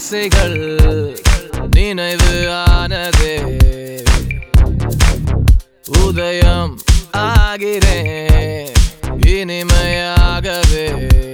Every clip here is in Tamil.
ஆசைகள் நினைவு ஆனதே உதயம் ஆகிறேன் இனிமையாகவே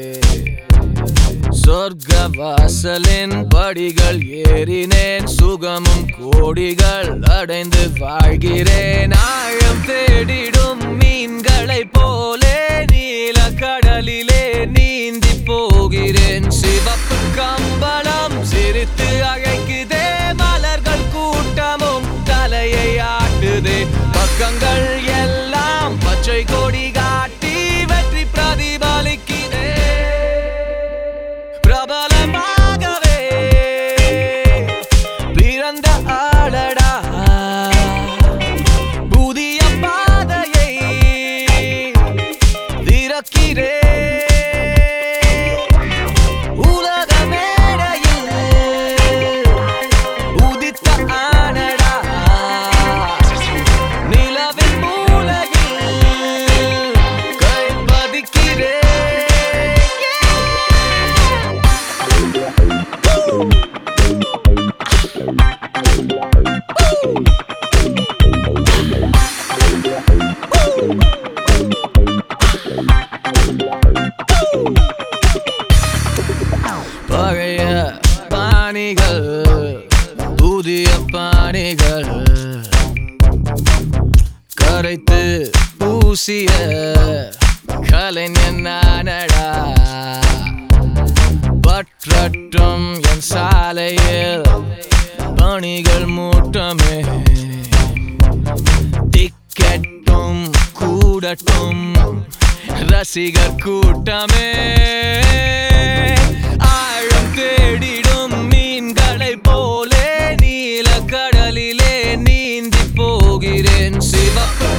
சொர்க்க வாசலின் படிகள் ஏறினேன் சுகமும் கோடிகள் அடைந்து வாழ்கிறேன் ஆழம் தேடிடும் மீன்களைப் போலே நீல கடலிலே நீந்தி போகிறேன் சிவப்பு கம்பளம் சிரித்து அழைக்குதே மலர்கள் கூட்டமும் தலையை ஆட்டுதே பக்கங்கள் எல்லாம் பச்சை கொடி காட்டி வெற்றி பிரதிபலிக்கிறே பிரபலமாகவே பிறந்த ஆளடா புதிய பாதையை திறக்கிறே உலக மேடையில் உதித்த ஆனடா நிலவின் மூலையில் கை பதிக்கிறேன் பழைய பாணிகள் புதிய பாணிகள் கரைத்து பூசிய கலைஞன் நானடா பற்றட்டும் என் சாலையில் பணிகள் மூட்டமே டிக்கெட்டும் கூடட்டும் ரசிகர் கூட்டமே ஆழம் தேடிடும் மீன்களைப் போலே நீல கடலிலே நீந்தி போகிறேன் சிவப்பு